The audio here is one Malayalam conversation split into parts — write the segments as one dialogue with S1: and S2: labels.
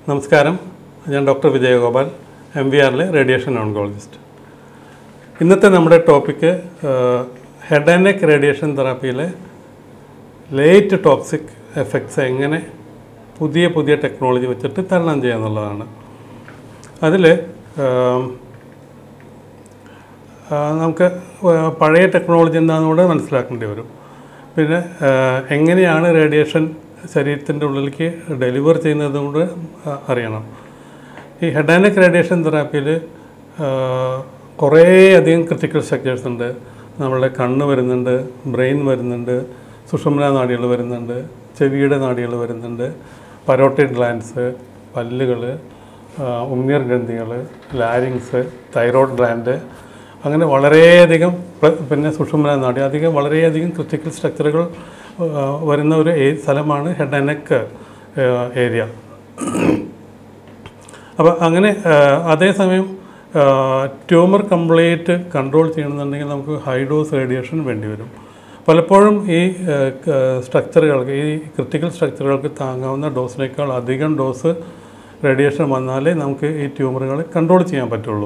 S1: നമസ്കാരം ഞാൻ ഡോക്ടർ വിജയഗോപാൽ എം വി ആറിലെ റേഡിയേഷൻ ഓൺകോളജിസ്റ്റ് ഇന്നത്തെ നമ്മുടെ topic head and neck radiation തെറാപ്പിയിലെ ലേറ്റ് ടോക്സിക് എഫക്ട്സ് എങ്ങനെ പുതിയ പുതിയ ടെക്നോളജി വെച്ചിട്ട് തരണം ചെയ്യുക എന്നുള്ളതാണ് അതിൽ നമുക്ക് ആ, പഴയ ടെക്നോളജി എന്താണെന്ന് കൂടെ മനസ്സിലാക്കേണ്ടി വരും പിന്നെ ആ, എങ്ങനെയാണ് റേഡിയേഷൻ ശരീരത്തിൻ്റെ ഉള്ളിലേക്ക് ഡെലിവർ ചെയ്യുന്നതും കൂടെ ആ, അറിയണം ഈ ഹെഡ് ആൻഡ് നെക്ക് റേഡിയേഷൻ തെറാപ്പിയിൽ കുറേ അധികം ക്രിട്ടിക്കൽ സ്ട്രക്ചേഴ്സ് ഉണ്ട് നമ്മളുടെ കണ്ണ് വരുന്നുണ്ട് ബ്രെയിൻ വരുന്നുണ്ട് സുഷുമ്ന നാഡികൾ വരുന്നുണ്ട് ചെവിയുടെ നാഡികൾ വരുന്നുണ്ട് പരോട്ടിഡ് ഗ്ലാൻസ് പല്ലുകൾ ഉമ്മിയർ ഗ്രന്ഥികൾ ലാരിങ്സ് തൈറോയ്ഡ് ഗ്ലാൻഡ് അങ്ങനെ വളരെയധികം പ്ര- പിന്നെ സുഷുമ്ന നാഡി അധികം വളരെയധികം ക്രിട്ടിക്കൽ സ്ട്രക്ചറുകൾ വരുന്ന ഒരു ഏ- സ്ഥലമാണ് ഹെഡ് ആൻഡ് നെക്ക് ഏരിയ അപ്പോൾ അങ്ങനെ ആ, അതേസമയം ട്യൂമർ കംപ്ലീറ്റ് കൺട്രോൾ ചെയ്യണമെന്നുണ്ടെങ്കിൽ നമുക്ക് ഹൈ ഡോസ് റേഡിയേഷൻ വേണ്ടി വരും പലപ്പോഴും ഈ സ്ട്രക്ചറുകൾക്ക് ഈ ക്രിട്ടിക്കൽ സ്ട്രക്ചറുകൾക്ക് താങ്ങാവുന്ന ഡോസിനേക്കാൾ അധികം ഡോസ് റേഡിയേഷൻ വന്നാലേ നമുക്ക് ഈ ട്യൂമറുകൾ കൺട്രോൾ ചെയ്യാൻ പറ്റുള്ളൂ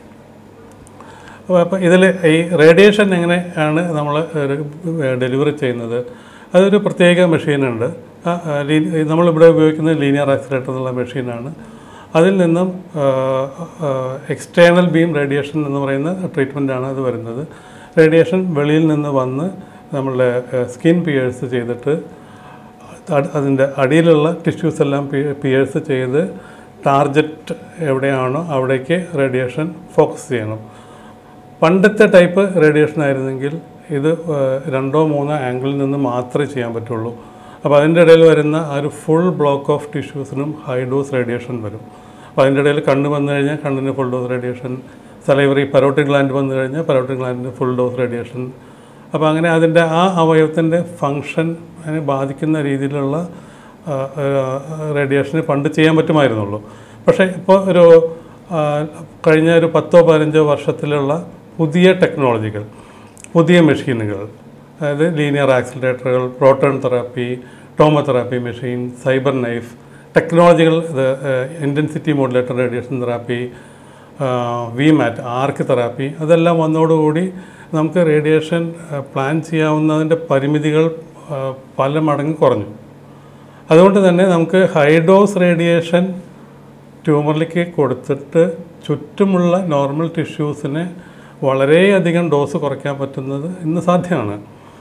S1: അപ്പോൾ ഇതിൽ ഈ റേഡിയേഷൻ എങ്ങനെയാണ് നമ്മൾ ഡെലിവറി ചെയ്യുന്നത് അതൊരു പ്രത്യേക മെഷീനുണ്ട് ആ, ആ, ലീ- നമ്മളിവിടെ ഉപയോഗിക്കുന്നത് ലീനിയർ ആക്സിലേറ്റർ എന്നുള്ള മെഷീനാണ് അതിൽ നിന്നും എക്സ്റ്റേണൽ ബീം റേഡിയേഷൻ എന്ന് പറയുന്ന ട്രീറ്റ്മെൻറ്റാണ് അത് വരുന്നത് റേഡിയേഷൻ വെളിയിൽ നിന്ന് വന്ന് നമ്മളുടെ സ്കിൻ പിയേഴ്സ് ചെയ്തിട്ട് അട്- അതിൻ്റെ അടിയിലുള്ള ടിഷ്യൂസ് എല്ലാം പിയേഴ്സ് ചെയ്ത് ടാർജറ്റ് എവിടെയാണോ അവിടേക്ക് റേഡിയേഷൻ ഫോക്കസ് ചെയ്യണം പണ്ടത്തെ ടൈപ്പ് റേഡിയേഷൻ ആയിരുന്നെങ്കിൽ ഇത് ഏഹ്, രണ്ടോ മൂന്നോ ആംഗിളിൽ നിന്ന് മാത്രമേ ചെയ്യാൻ പറ്റുള്ളൂ അപ്പോൾ അതിൻ്റെ ഇടയിൽ വരുന്ന ആ ഒരു ഫുൾ ബ്ലോക്ക് ഓഫ് ടിഷ്യൂസിനും ഹൈ ഡോസ് റേഡിയേഷൻ വരും അപ്പോൾ അതിൻ്റെ ഇടയിൽ കണ്ണ് വന്നു കഴിഞ്ഞാൽ കണ്ണിന് full dose radiation salivary parotid gland വന്നു കഴിഞ്ഞാൽ പരോട്ടിക് ഗ്ലാൻഡിന് ഫുൾ ഡോസ് റേഡിയേഷൻ അപ്പോൾ അങ്ങനെ അതിൻ്റെ ആ അവയവത്തിൻ്റെ ഫങ്ഷൻ അതിനെ ബാധിക്കുന്ന രീതിയിലുള്ള റേഡിയേഷന് പണ്ട് ചെയ്യാൻ പറ്റുമായിരുന്നുള്ളൂ പക്ഷേ ഇപ്പോൾ ഒരു ആ, കഴിഞ്ഞ ഒരു പത്തോ പതിനഞ്ചോ വർഷത്തിലുള്ള പുതിയ ടെക്നോളജികൾ പുതിയ മെഷീനുകൾ അതായത് ലീനിയർ ആക്സിലറേറ്ററുകൾ proton therapy tomotherapy machine CyberKnife ടെക്നോളജികൾ ഇത് intensity modulator radiation therapy V MAT arc therapy അതെല്ലാം വന്നതോടുകൂടി നമുക്ക് റേഡിയേഷൻ പ്ലാൻ ചെയ്യാവുന്നതിൻ്റെ പരിമിതികൾ ആ, പല മടങ്ങ് കുറഞ്ഞു അതുകൊണ്ട് തന്നെ നമുക്ക് ഹൈ ഡോസ് റേഡിയേഷൻ ട്യൂമറിലേക്ക് കൊടുത്തിട്ട് ചുറ്റുമുള്ള നോർമൽ ടിഷ്യൂസിനെ വളരെയധികം ഡോസ് കുറയ്ക്കാൻ പറ്റുന്നത് ഇന്ന് സാധ്യമാണ്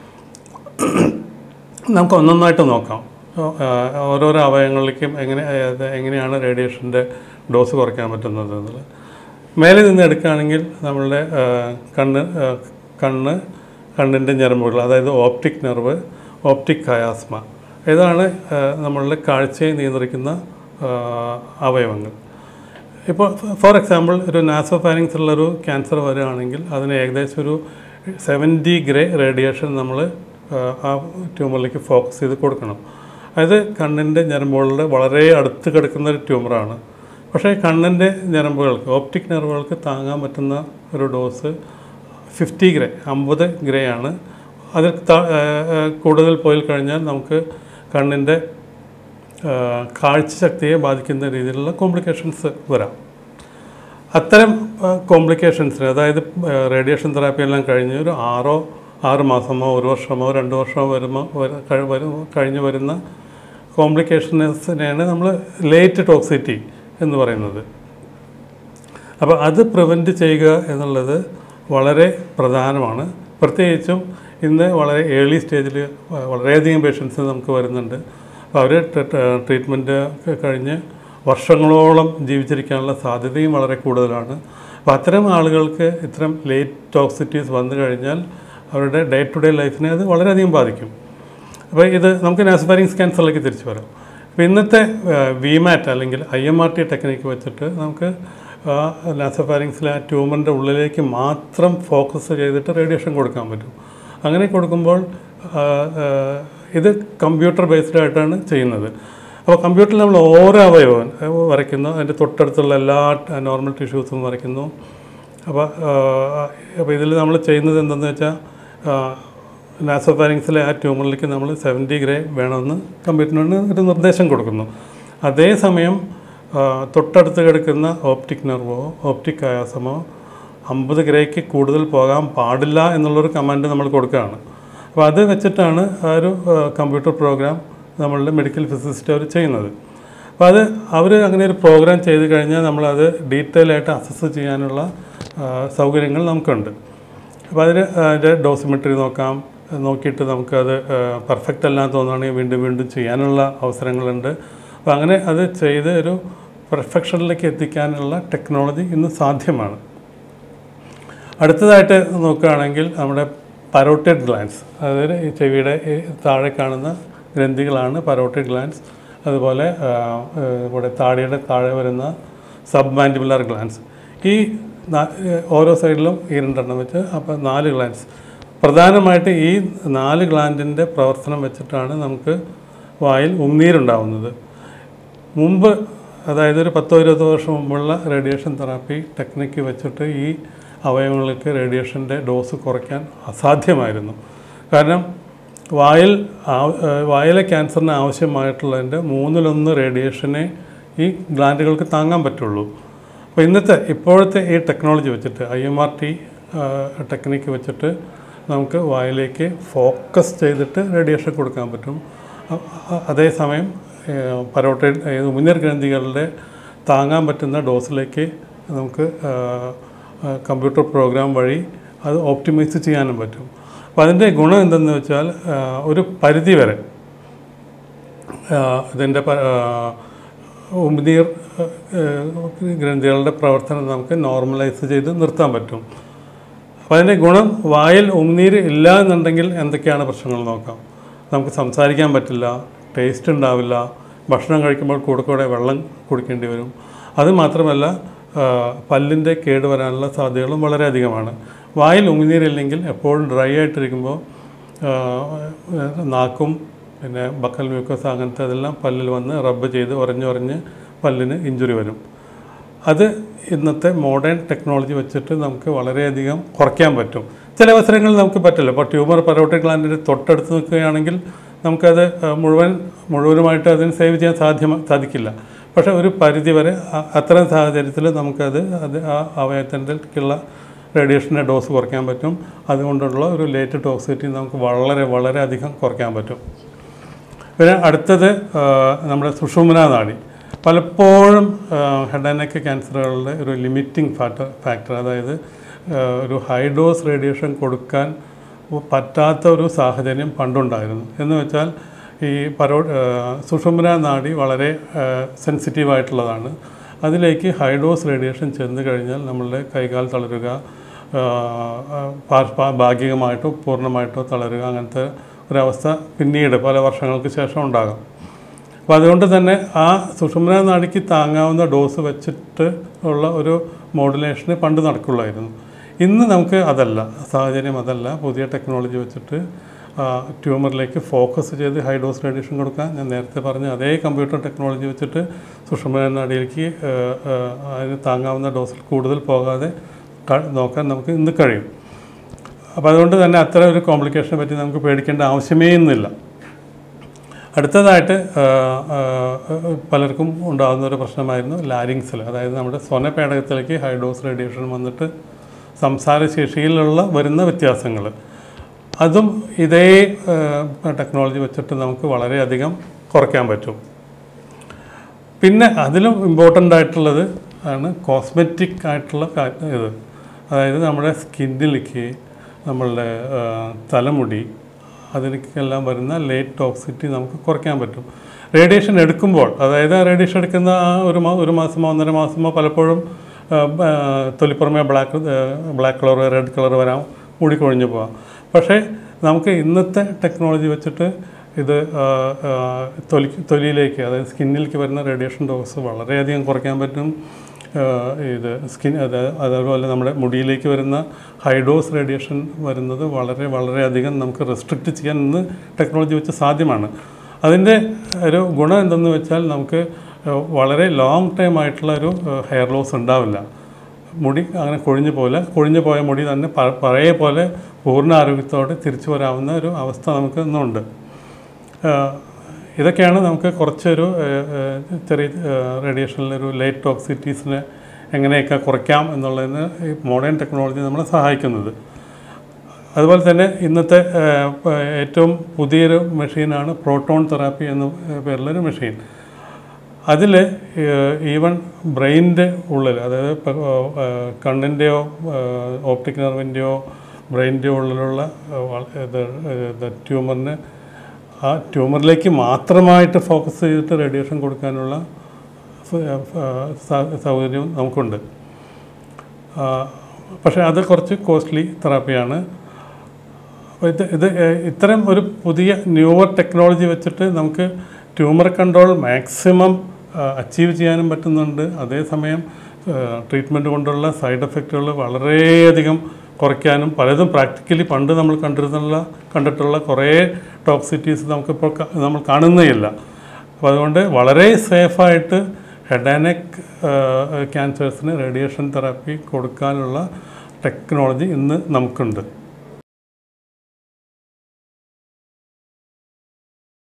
S1: നമുക്ക് ഒന്നൊന്നായിട്ട് നോക്കാം ആ, ഓരോരോ അവയവങ്ങളിലേക്കും എങ്ങനെ അത് എങ്ങനെയാണ് റേഡിയേഷൻ്റെ ഡോസ് കുറയ്ക്കാൻ പറ്റുന്നത് എന്നുള്ളത് മേലെ നിന്ന് എടുക്കുകയാണെങ്കിൽ നമ്മളുടെ ആ, കണ്ണ് ആ, കണ്ണ് കണ്ണിൻ്റെ ഞരമ്പുകൾ അതായത് ഓപ്റ്റിക് നെർവ് ഓപ്റ്റിക് കയാസ്മ ഇതാണ് ആ, നമ്മളുടെ കാഴ്ചയെ നിയന്ത്രിക്കുന്ന ആ, അവയവങ്ങൾ ഇപ്പോൾ ഫോർ എക്സാമ്പിൾ ഒരു നാസോഫാനിങ്സ് ഉള്ളൊരു ക്യാൻസർ വരികയാണെങ്കിൽ അതിന് ഏകദേശം ഒരു സെവൻറ്റി ഗ്രേ റേഡിയേഷൻ നമ്മൾ ആ ട്യൂമറിലേക്ക് ഫോക്കസ് ചെയ്ത് കൊടുക്കണം അതായത് കണ്ണിൻ്റെ ഞരമ്പുകളുടെ വളരെ അടുത്ത് കിടക്കുന്ന ഒരു ട്യൂമറാണ് പക്ഷേ കണ്ണിൻ്റെ ഞരമ്പുകൾക്ക് ഓപ്റ്റിക് നെർവുകൾക്ക് താങ്ങാൻ പറ്റുന്ന ഒരു ഡോസ് ഫിഫ്റ്റി ഗ്രേ അമ്പത് ഗ്രേ ആണ് അതിൽ താ- ആ, ആ, കൂടുതൽ പോയി കഴിഞ്ഞാൽ നമുക്ക് കണ്ണിൻ്റെ കാഴ്ചശക്തിയെ ബാധിക്കുന്ന രീതിയിലുള്ള കോംപ്ലിക്കേഷൻസ് വരാം അത്തരം കോംപ്ലിക്കേഷൻസിന് അതായത് റേഡിയേഷൻ തെറാപ്പി എല്ലാം കഴിഞ്ഞ് ഒരു ആറോ ആറ് മാസമോ ഒരു വർഷമോ രണ്ട് വർഷമോ വരുമ്പോൾ വര- കഴി- വരും- കഴിഞ്ഞ് വരുന്ന കോംപ്ലിക്കേഷൻസിനെയാണ് നമ്മൾ ലേറ്റ് ടോക്സിറ്റി എന്ന് പറയുന്നത് അപ്പോൾ അത് പ്രിവെൻറ്റ് ചെയ്യുക എന്നുള്ളത് വളരെ പ്രധാനമാണ് പ്രത്യേകിച്ചും ഇന്ന് വളരെ ഏർലി സ്റ്റേജിൽ വളരെയധികം പേഷ്യൻസ് നമുക്ക് വരുന്നുണ്ട് അപ്പോൾ അവർ ട്രീറ്റ്മെൻറ്റ് കഴിഞ്ഞ് വർഷങ്ങളോളം ജീവിച്ചിരിക്കാനുള്ള സാധ്യതയും വളരെ കൂടുതലാണ് അപ്പോൾ അത്തരം ആളുകൾക്ക് ഇത്തരം ലേറ്റ് ടോക്സിറ്റീസ് വന്നു കഴിഞ്ഞാൽ അവരുടെ ഡേ ടു ഡേ ലൈഫിനെ അത് വളരെയധികം ബാധിക്കും അപ്പോൾ ഇത് നമുക്ക് നാസോഫാരിങ്സ് ക്യാൻസറിലേക്ക് തിരിച്ചു വരാം അപ്പോൾ ഇന്നത്തെ വി മാറ്റ് അല്ലെങ്കിൽ I M R T technique വെച്ചിട്ട് നമുക്ക് നാസോഫാരിങ്സിലെ ആ ട്യൂമറിൻ്റെ ഉള്ളിലേക്ക് മാത്രം ഫോക്കസ് ചെയ്തിട്ട് റേഡിയേഷൻ കൊടുക്കാൻ പറ്റും അങ്ങനെ കൊടുക്കുമ്പോൾ ആ, ആ, ഇത് കമ്പ്യൂട്ടർ ബേസ്ഡ് ആയിട്ടാണ് ചെയ്യുന്നത് അപ്പോൾ കമ്പ്യൂട്ടറിൽ നമ്മൾ ഓരോ അവയവം ആ, വരയ്ക്കുന്നു അതിൻ്റെ തൊട്ടടുത്തുള്ള എല്ലാ നോർമൽ ടിഷ്യൂസും വരയ്ക്കുന്നു അപ്പോൾ അപ്പോൾ ഇതിൽ നമ്മൾ ചെയ്യുന്നത് എന്തെന്ന് വെച്ചാൽ നാസോഫാരിങ്സിലെ ആ ട്യൂമറിലേക്ക് നമ്മൾ സെവൻറ്റി ഗ്രേ വേണമെന്ന് കമ്പ്യൂട്ടറിന് ഒരു നിർദ്ദേശം കൊടുക്കുന്നു അതേസമയം ആ, തൊട്ടടുത്ത് കിടക്കുന്ന ഓപ്റ്റിക് നെർവോ ഓപ്റ്റിക് ആയാസമോ അമ്പത് ഗ്രേക്ക് കൂടുതൽ പോകാൻ പാടില്ല എന്നുള്ളൊരു കമാൻഡ് നമ്മൾ കൊടുക്കുകയാണ് അപ്പോൾ അത് വെച്ചിട്ടാണ് ആ ഒരു കമ്പ്യൂട്ടർ പ്രോഗ്രാം നമ്മളുടെ മെഡിക്കൽ ഫിസിസിസ്റ്റ് അവർ ചെയ്യുന്നത് അപ്പോൾ അത് അവർ അങ്ങനെ ഒരു പ്രോഗ്രാം ചെയ്ത് കഴിഞ്ഞാൽ നമ്മളത് ഡീറ്റെയിൽ ആയിട്ട് അസസ് ചെയ്യാനുള്ള ആ, സൗകര്യങ്ങൾ നമുക്കുണ്ട് അപ്പോൾ അതിന് അതിൻ്റെ ഡോസിമെട്രി നോക്കാം നോക്കിയിട്ട് നമുക്കത് പെർഫെക്റ്റ് അല്ലാന്ന് തോന്നുകയാണെങ്കിൽ വീണ്ടും വീണ്ടും ചെയ്യാനുള്ള അവസരങ്ങളുണ്ട് അപ്പോൾ അങ്ങനെ അത് ചെയ്ത് ഒരു പെർഫെക്ഷനിലേക്ക് എത്തിക്കാനുള്ള ടെക്നോളജി ഇന്ന് സാധ്യമാണ് അടുത്തതായിട്ട് നോക്കുകയാണെങ്കിൽ നമ്മുടെ പരോട്ടഡ് ഗ്ലാൻസ് അതായത് ഈ ചെവിയുടെ ഈ താഴെ കാണുന്ന ഗ്രന്ഥികളാണ് പരോട്ടഡ് ഗ്ലാൻസ് അതുപോലെ ആ, ആ, ഇവിടെ താടിയുടെ താഴെ വരുന്ന സബ് മാൻഡിബുലർ ഗ്ലാൻസ് ഈ നാ- ഏ, ഓരോ സൈഡിലും ഈ രണ്ടെണ്ണം വെച്ച് അപ്പോൾ നാല് ഗ്ലാൻസ് പ്രധാനമായിട്ട് ഈ നാല് ഗ്ലാൻഡിൻ്റെ പ്രവർത്തനം വെച്ചിട്ടാണ് നമുക്ക് വായിൽ ഉമ്മീരുണ്ടാവുന്നത് മുമ്പ് അതായത് ഒരു പത്തോ ഇരുപതോ വർഷം മുമ്പുള്ള റേഡിയേഷൻ തെറാപ്പി ടെക്നിക്ക് വെച്ചിട്ട് ഈ അവയവങ്ങൾക്ക് റേഡിയേഷൻ്റെ ഡോസ് കുറയ്ക്കാൻ അസാധ്യമായിരുന്നു കാരണം വായിൽ ആ- ഏഹ് വായിലെ ക്യാൻസറിന് ആവശ്യമായിട്ടുള്ളതിൻ്റെ മൂന്നിലൊന്ന് റേഡിയേഷനെ ഈ ഗ്ലാൻഡുകൾക്ക് താങ്ങാൻ പറ്റുള്ളൂ അപ്പോൾ ഇന്നത്തെ ഇപ്പോഴത്തെ ഈ ടെക്നോളജി വെച്ചിട്ട് I M R T technique വെച്ചിട്ട് നമുക്ക് വായിലേക്ക് ഫോക്കസ് ചെയ്തിട്ട് റേഡിയേഷൻ കൊടുക്കാൻ പറ്റും അ- അ- അതേസമയം പരോട്ടൈഡ് ഉമിനീർ ഗ്രന്ഥികളുടെ താങ്ങാൻ പറ്റുന്ന ഡോസിലേക്ക് നമുക്ക് ആ, ആ, കമ്പ്യൂട്ടർ പ്രോഗ്രാം വഴി അത് ഓപ്റ്റിമൈസ് ചെയ്യാനും പറ്റും അപ്പോൾ അതിൻ്റെ ഗുണം എന്തെന്ന് വെച്ചാൽ ആ, ഒരു പരിധി വരെ ആ, ഇതിൻ്റെ പ- ആ, ഉമിനീർ ആ, ഗ്രന്ഥികളുടെ പ്രവർത്തനം നമുക്ക് നോർമലൈസ് ചെയ്ത് നിർത്താൻ പറ്റും അപ്പോൾ അതിൻ്റെ ഗുണം വായിൽ ഉമിനീര് ഇല്ല എന്നുണ്ടെങ്കിൽ എന്തൊക്കെയാണ് പ്രശ്നങ്ങൾ നോക്കാം നമുക്ക് സംസാരിക്കാൻ പറ്റില്ല ടേസ്റ്റ് ഉണ്ടാവില്ല ഭക്ഷണം കഴിക്കുമ്പോൾ കൂടെ കൂടെ വെള്ളം കുടിക്കേണ്ടി വരും അത് മാത്രമല്ല ആ, പല്ലിൻ്റെ കേട് വരാനുള്ള സാധ്യതകളും വളരെ അധികമാണ് വായിൽ ഉമിനീരില്ലെങ്കിൽ എപ്പോഴും ഡ്രൈ ആയിട്ടിരിക്കുമ്പോൾ ആ, നാക്കും പിന്നെ ബക്കൽ മ്യൂക്കസ് അങ്ങനത്തെ അതെല്ലാം പല്ലിൽ വന്ന് റബ്ബ് ചെയ്ത് ഉറഞ്ഞുറഞ്ഞ് പല്ലിന് ഇഞ്ചുറി വരും അത് ഇന്നത്തെ മോഡേൺ ടെക്നോളജി വെച്ചിട്ട് നമുക്ക് വളരെയധികം കുറയ്ക്കാൻ പറ്റും ചില അവസരങ്ങളിൽ നമുക്ക് പറ്റില്ല ഇപ്പോൾ ട്യൂമർ പരോട്ടിക് ഗ്ലാൻഡിൻ്റെ തൊട്ടടുത്ത് നിൽക്കുകയാണെങ്കിൽ നമുക്കത് ആ, മുഴുവൻ മുഴുവനുമായിട്ട് അതിന് സേവ് ചെയ്യാൻ സാധ്യം സാധിക്കില്ല പക്ഷേ ഒരു പരിധി വരെ അ- അത്തരം സാഹചര്യത്തിൽ നമുക്കത് അത് ആ അവയവത്തിൻ്റെക്കുള്ള റേഡിയേഷൻ്റെ ഡോസ് കുറയ്ക്കാൻ പറ്റും അതുകൊണ്ടുള്ള ഒരു ലേറ്റ് ടോക്സിറ്റി നമുക്ക് വളരെ വളരെ അധികം കുറയ്ക്കാൻ പറ്റും പിന്നെ അടുത്തത് ആ, നമ്മുടെ സുഷുമ്ന നാഡി പലപ്പോഴും ഹെഡ് ആൻഡ് നെക്ക് ക്യാൻസറുകളുടെ ഒരു ലിമിറ്റിംഗ് ഫാക്ടർ ഫാക്ടർ അതായത് ആ, ഒരു ഹൈ ഡോസ് റേഡിയേഷൻ കൊടുക്കാൻ പറ്റാത്ത ഒരു സാഹചര്യം പണ്ടുണ്ടായിരുന്നു എന്ന് വെച്ചാൽ ഈ പരോ ആ, സുഷുമ്ന നാഡി വളരെ സെൻസിറ്റീവ് ആയിട്ടുള്ളതാണ് അതിലേക്ക് ഹൈ ഡോസ് റേഡിയേഷൻ ചെന്ന് കഴിഞ്ഞാൽ നമ്മളുടെ കൈകാൽ തളരുക ആ, ആ, പാ- പാ- ഭാഗികമായിട്ടോ പൂർണ്ണമായിട്ടോ തളരുക അങ്ങനത്തെ ഒരവസ്ഥ പിന്നീട് പല വർഷങ്ങൾക്ക് ശേഷം ഉണ്ടാകാം അപ്പോൾ അതുകൊണ്ട് തന്നെ ആ സുഷുമ്ന നാടിക്ക് താങ്ങാവുന്ന ഡോസ് വെച്ചിട്ട് ഉള്ള ഒരു മോഡുലേഷന് പണ്ട് നടക്കുള്ളായിരുന്നു ഇന്ന് നമുക്ക് അതല്ല സാഹചര്യം അതല്ല പുതിയ ടെക്നോളജി വെച്ചിട്ട് ആ, ട്യൂമറിലേക്ക് ഫോക്കസ് ചെയ്ത് ഹൈ ഡോസ് റേഡിയേഷൻ കൊടുക്കാൻ ഞാൻ നേരത്തെ പറഞ്ഞ അതേ കമ്പ്യൂട്ടർ ടെക്നോളജി വെച്ചിട്ട് സുഷുമ്ന നാടിയിലേക്ക് ആ, ആ, അതിന് താങ്ങാവുന്ന ഡോസിൽ കൂടുതൽ പോകാതെ ക- നോക്കാൻ നമുക്ക് ഇന്ന് കഴിയും അപ്പോൾ അതുകൊണ്ട് തന്നെ അത്തരം ഒരു കോംപ്ലിക്കേഷനെ പറ്റി നമുക്ക് പേടിക്കേണ്ട ആവശ്യമേ ഇന്നില്ല അടുത്തതായിട്ട് ആ, ആ, പലർക്കും ഉണ്ടാകുന്ന ഒരു പ്രശ്നമായിരുന്നു ലാരിങ്സിൽ അതായത് നമ്മുടെ സ്വനപേടകത്തിലേക്ക് ഹൈ ഡോസ് റേഡിയേഷൻ വന്നിട്ട് സംസാരശേഷിയിലുള്ള വരുന്ന വ്യത്യാസങ്ങൾ അതും ഇതേ ടെക്നോളജി വെച്ചിട്ട് നമുക്ക് വളരെയധികം കുറയ്ക്കാൻ പറ്റും പിന്നെ അതിലും ഇമ്പോർട്ടൻ്റ് ആയിട്ടുള്ളത് ആണ് കോസ്മെറ്റിക് ആയിട്ടുള്ള കാ- ഇത് അതായത് നമ്മുടെ സ്കിന്നിലേക്ക് നമ്മളുടെ ആ, തലമുടി അതിലേക്കെല്ലാം വരുന്ന ലേറ്റ് ടോക്സിറ്റി നമുക്ക് കുറയ്ക്കാൻ പറ്റും റേഡിയേഷൻ എടുക്കുമ്പോൾ അതായത് ആ റേഡിയേഷൻ എടുക്കുന്ന ആ ഒരു മാ ഒരു മാസമോ ഒന്നര മാസമോ പലപ്പോഴും ആ, ബ- ആ, തൊലിപ്പുറമേ black black colour red colour വരാം മുടി കൊഴിഞ്ഞു പോവാം പക്ഷേ നമുക്ക് ഇന്നത്തെ ടെക്നോളജി വെച്ചിട്ട് ഇത് ആ, ആ, തൊലി തൊലിയിലേക്ക് അതായത് സ്കിന്നിലേക്ക് വരുന്ന റേഡിയേഷൻ ഡോസ് വളരെയധികം കുറയ്ക്കാൻ പറ്റും ആ, ഇത് സ്കിൻ അത് അതേപോലെ നമ്മുടെ മുടിയിലേക്ക് വരുന്ന ഹൈ ഡോസ് റേഡിയേഷൻ വരുന്നത് വളരെ വളരെയധികം നമുക്ക് റെസ്ട്രിക്റ്റ് ചെയ്യാൻ ഇന്ന് ടെക്നോളജി വെച്ച് സാധ്യമാണ് അതിൻ്റെ ഒരു ഗുണം എന്തെന്ന് വെച്ചാൽ നമുക്ക് ആ, വളരെ ലോങ് ടൈം ആയിട്ടുള്ള ഒരു ഹെയർ ലോസ് ഉണ്ടാവില്ല മുടി അങ്ങനെ കൊഴിഞ്ഞു പോലെ കൊഴിഞ്ഞു പോയ മുടി തന്നെ പ- പഴയ പോലെ പൂർണ്ണ ആരോഗ്യത്തോടെ തിരിച്ചു വരാവുന്ന ഒരു അവസ്ഥ നമുക്ക് ഇന്നുണ്ട് ആ, ഇതൊക്കെയാണ് നമുക്ക് കുറച്ചൊരു ഏഹ്, ഏഹ്, ചെറിയ റേഡിയേഷനിലൊരു ലൈറ്റ് ടോക്സിറ്റീസിനെ എങ്ങനെയൊക്കെ കുറയ്ക്കാം എന്നുള്ളതിന് ഈ മോഡേൺ ടെക്നോളജി നമ്മളെ സഹായിക്കുന്നത് അതുപോലെ തന്നെ ഇന്നത്തെ ഏഹ്, പ- ഏറ്റവും പുതിയൊരു മെഷീനാണ് പ്രോട്ടോൺ തെറാപ്പി എന്ന പേരുള്ളൊരു മെഷീൻ അതിൽ ഈവൻ ബ്രെയിനിൻ്റെ ഉള്ളിൽ അതായത് ഇപ്പോൾ കണ്ണിൻ്റെയോ ഓപ്റ്റിക് നെർവിൻ്റെയോ ബ്രെയിനിൻ്റെ ഉള്ളിലുള്ള ഏഹ്, വള- ഇത് ഇത് ട്യൂമറിന് ആ ട്യൂമറിലേക്ക് മാത്രമായിട്ട് ഫോക്കസ് ചെയ്തിട്ട് റേഡിയേഷൻ കൊടുക്കാനുള്ള സ- ഏഹ്, സ- സൗകര്യവും നമുക്കുണ്ട് ആ, പക്ഷേ അത് കുറച്ച് കോസ്റ്റ്ലി തെറാപ്പിയാണ് അപ്പോൾ ഇത് ഇത് ഏഹ്, ഇത്തരം ഒരു പുതിയ ന്യൂവർ ടെക്നോളജി വെച്ചിട്ട് നമുക്ക് ട്യൂമർ കൺട്രോൾ മാക്സിമം അച്ചീവ് ചെയ്യാനും പറ്റുന്നുണ്ട് അതേസമയം ട്രീറ്റ്മെൻറ്റ് കൊണ്ടുള്ള സൈഡ് എഫക്റ്റുകൾ വളരെയധികം കുറയ്ക്കാനും പലതും പ്രാക്ടിക്കലി പണ്ട് നമ്മൾ കണ്ടിരുന്നുള്ള കണ്ടിട്ടുള്ള കുറേ ടോക്സിറ്റീസ് നമുക്കിപ്പോൾ ക- നമ്മൾ കാണുന്നേയില്ല അപ്പോൾ അതുകൊണ്ട് വളരെ സേഫായിട്ട് ഹെഡ് ആൻഡ് നെക്ക് ക്യാൻസേഴ്സിന് റേഡിയേഷൻ തെറാപ്പി കൊടുക്കാനുള്ള ടെക്നോളജി ഇന്ന് നമുക്കുണ്ട്